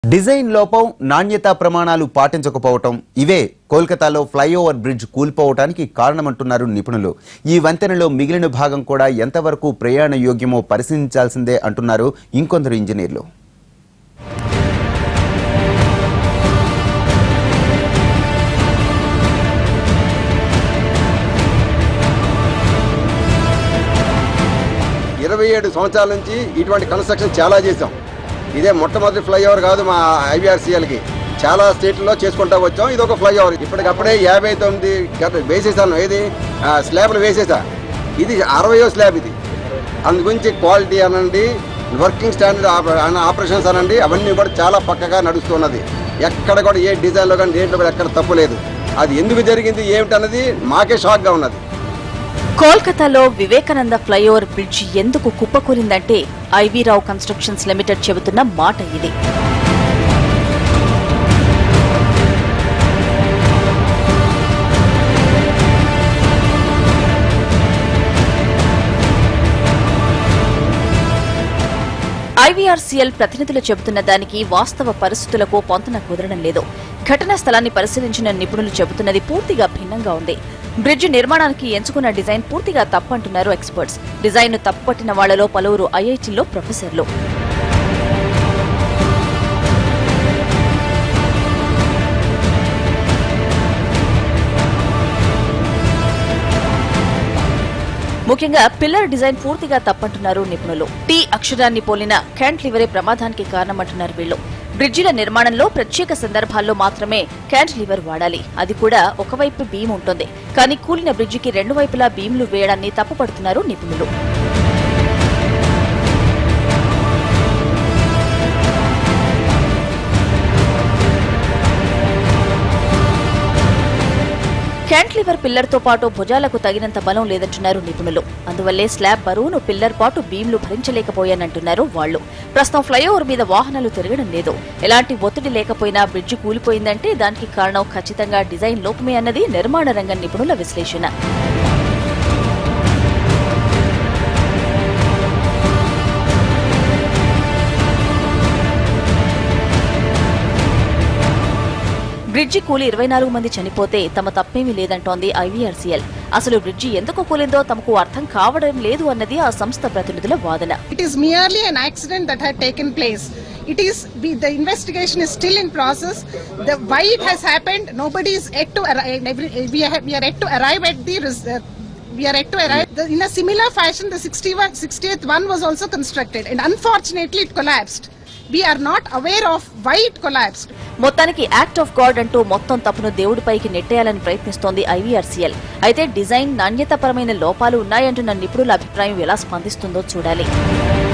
Design లోపం నాణ్యతా ప్రమాణాలు పాటించకపోవటం ఇవే కోల్కతాలో ఫ్లైఓవర్ బ్రిడ్జ్ కూలిపోవటానికి కారణమంటున్నారు నిపుణులు ఈ వంతెనలో మిగిలిన భాగం కూడా ఎంతవరకు ప్రయాణ యోగ్యమో పరిశీలించాల్సిందే అంటున్నారు ఇంకొందరు ఇంజనీర్లు ఇరవై ఏడు సంవత్సరాల నుంచి ఇటువంటి కన్స్ట్రక్షన్ చాలా చేసాం ఇదే మొట్టమొదటి ఫ్లైఓవర్ కాదు మా ఐవీఆర్సీఎల్కి చాలా స్టేట్లలో చేసుకుంటా వచ్చాం ఇది ఒక ఫ్లైఓవర్ ఇప్పటికప్పుడే యాభై తొమ్మిది గత వేసేసాను ఏది ఆ, స్లాబ్లు వేసేసా ఇది అరవయో స్లాబ్ ఇది అందు గురించి క్వాలిటీ అనండి వర్కింగ్ స్టాండర్డ్ ఆపరేషన్స్ అనండి అవన్నీ కూడా చాలా పక్కగా నడుస్తున్నది ఎక్కడ కూడా ఏ డిజైన్లో కానీ దేంట్లో కూడా ఎక్కడ తప్పు లేదు అది ఎందుకు జరిగింది ఏమిటన్నది మాకే షాక్గా ఉన్నది కోల్కతాలో వివేకానంద ఫ్లైఓవర్ బ్రిడ్జ్ ఎందుకు కుప్పకూలిందంటే ఐవీరావు కన్స్ట్రక్షన్స్ లిమిటెడ్ చెబుతున్న మాట ఇది ఐవీఆర్సీఎల్ ప్రతినిధులు చెబుతున్న దానికి వాస్తవ పరిస్థితులకు పొంతన కుదరడం లేదు ఘటనా స్థలాన్ని పరిశీలించిన నిపుణులు చెబుతున్నది పూర్తిగా భిన్నంగా ఉంది బ్రిడ్జ్ నిర్మాణానికి ఎంచుకున్న డిజైన్ పూర్తిగా తప్పంటున్నారు ఎక్స్పర్ట్స్ డిజైన్ తప్పుపట్టిన వాళ్లలో పలువురు ఐఐటీల్లో ప్రొఫెసర్లు ముఖ్యంగా పిల్లర్ డిజైన్ పూర్తిగా తప్పంటున్నారు నిపుణులు టీ అక్షరాన్ని పోలిన క్యాంట్లివరే ప్రమాదానికి కారణమంటున్నారు వీళ్ళు బ్రిడ్జిల నిర్మాణంలో ప్రత్యేక సందర్భాల్లో మాత్రమే క్యాంట్లివర్ వాడాలి అది కూడా ఒకవైపు బీమ్ ఉంటుంది కానీ కూలిన బ్రిడ్జికి రెండు వైపులా బీమ్లు వేయడాన్ని తప్పుపడుతున్నారు నిపుణులు క్యాంట్లివర్ పిల్లర్ తో పాటు భుజాలకు తగినంత బలం లేదంటున్నారు నిపుణులు అందువల్లే స్లాబ్ బరువును పిల్లర్ పాటు బీమ్లు భరించలేకపోయానంటున్నారు వాళ్లు ప్రస్తుతం ఫ్లైఓవర్ మీద వాహనాలు తిరగడం లేదు ఎలాంటి ఒత్తిడి లేకపోయినా బ్రిడ్జి కూలిపోయిందంటే దానికి కారణం ఖచ్చితంగా డిజైన్ లోపమే అన్నది నిర్మాణ రంగం నిపుణుల విశ్లేషణ బ్రిడ్జి కూలి ఇరవై నాలుగు మంది చనిపోతే తమ తప్పేమీ లేదంటోంది ఐవీఆర్సీఎల్ అసలు బ్రిడ్జి ఎందుకు కూలిందో తమకు అర్థం కావడం లేదు అన్నది ఆ సంస్థ ప్రతినిధుల వాదన It is merely an accident that had taken place. It is we, the investigation is still in process. The why it has happened, nobody is yet to arrive. every- We are, we are yet to arrive at the. res- uh, we are yet to arrive. The, in a similar fashion, the 61, 60th one was also constructed, and unfortunately, it collapsed. We are not aware of why it collapsed. మొత్తానికి act of God అంటూ మొత్తం తప్పును దేవుడిపైకి నెట్టేయాలని ప్రయత్నిస్తోంది IVRCL అయితే design నాణ్యతాపరమైన లోపాలు ఉన్నాయంటున్న నిపుణుల అభిప్రాయం ఎలా స్పందిస్తుందో చూడాలి